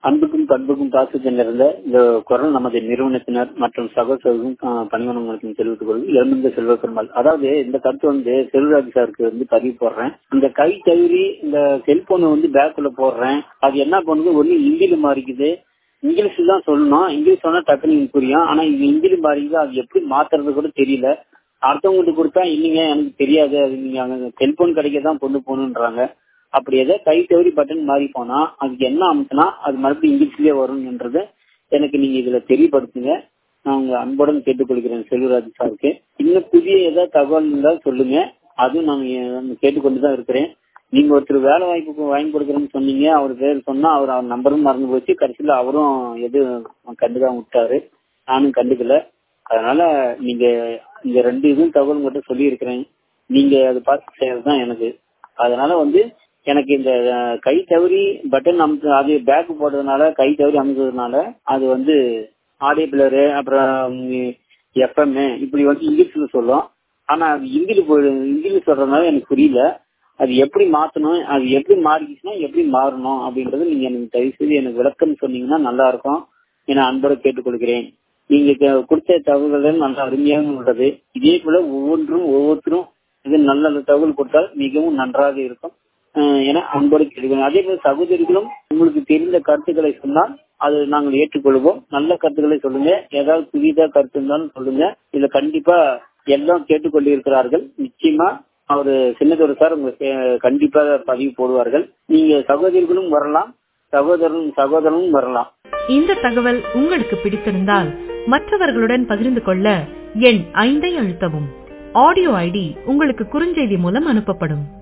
அன்புக்கும் பண்புக்கும் பாசத்தில் நிறைந்த இந்த குரல் நமது நிறுவனத்தினர் மற்றும் சகோதரர்களும் பணிவனங்களுக்கும் தெரிவித்துக் கொள்வது எழுந்த செல்வ பெருமாள் அதாவது இந்த கருத்து வந்து செல்வராஜ் சாருக்கு வந்து பதிவு போடுறேன் இந்த கை தவிரி இந்த செல்போனை வந்து பேக்குள்ள போடுறேன் அது என்ன பண்ணுது ஒண்ணு இந்தியில மாறிக்குது இங்கிலீஷ் தான் சொல்லணும் இங்கிலீஷ் சொன்னா டக்குனு எனக்கு புரியும் ஆனா இது இந்தியில மாறிக்குது அது எப்படி மாத்துறது கூட தெரியல அடுத்தவங்களுக்கு கொடுத்தா இல்லைங்க எனக்கு தெரியாது அது நீங்க அங்க செல்போன் கடைக்கு தான் கொண்டு போகணுன்றாங்க அப்படி ஏதோ கை தவறி பட்டன் மாறி போனா அதுக்கு என்ன அமுத்தினா அது மறுபடியும் இங்கிலீஷ்லயே வரும்ன்றத எனக்கு நீங்க இதுல தெரியப்படுத்துங்க நான் உங்க அன்புடன் கேட்டுக்கொள்கிறேன் செல்வராஜ் சாருக்கு இன்னும் புதிய ஏதாவது தகவல் இருந்தால் சொல்லுங்க அதுவும் நான் கேட்டுக்கொண்டுதான் இருக்கிறேன் நீங்க ஒருத்தர் வேலை வாய்ப்புக்கு வாங்கி கொடுக்குறேன்னு சொன்னீங்க அவர் பேர் சொன்னா அவர் அவர் நம்பரும் மறந்து போச்சு கடைசியில அவரும் எதுவும் கண்டுக்காம விட்டாரு நானும் கண்டுக்கல அதனால நீங்க இந்த ரெண்டு இதுவும் தகவல் மட்டும் சொல்லி இருக்கிறேன் நீங்க அதை பார்த்து செய்யறதுதான் எனக்கு அதனால வந்து எனக்கு இந்த கை தவறி பட்டன் அமுத்து அது பேக் போடுறதுனால கை தவறி அமுக்கிறதுனால அது வந்து ஆடியோ பிளரு அப்புறம் எஃப்எம் இப்படி வந்து இங்கிலீஷ்ல சொல்லும் ஆனா அது இந்தியில போய் இந்தியில சொல்றதுனால எனக்கு புரியல அது எப்படி மாத்தணும் அது எப்படி மாறிக்கிச்சுன்னா எப்படி மாறணும் அப்படின்றது நீங்க எனக்கு தயவு செய்து எனக்கு விளக்கம் சொன்னீங்கன்னா நல்லா இருக்கும் என அன்போடு கேட்டுக்கொள்கிறேன் நீங்க கொடுத்த தகவல்கள் நல்ல அருமையாக உள்ளது இதே போல ஒவ்வொன்றும் ஒவ்வொருத்தரும் இது நல்ல தகவல் கொடுத்தால் மிகவும் நன்றாக இருக்கும் என அன்போடு கேட்டுக்கொள்கிறேன் அதே போல சகோதரிகளும் உங்களுக்கு தெரிந்த கருத்துக்களை சொன்னால் அது நாங்கள் ஏற்றுக்கொள்வோம் நல்ல கருத்துக்களை சொல்லுங்க ஏதாவது புதிதா கருத்து இருந்தாலும் சொல்லுங்க இதுல கண்டிப்பா எல்லாம் கேட்டுக்கொண்டிருக்கிறார்கள் நிச்சயமா அவரு சின்னதொரு சார் உங்களுக்கு கண்டிப்பா பதிவு போடுவார்கள் நீங்க சகோதரிகளும் வரலாம் சகோதரன் சகோதரனும் வரலாம் இந்த தகவல் உங்களுக்கு பிடித்திருந்தால் மற்றவர்களுடன் பகிர்ந்து கொள்ள எண் ஐந்தை அழுத்தவும் ஆடியோ ஐடி உங்களுக்கு குறுஞ்செய்தி மூலம் அனுப்பப்படும்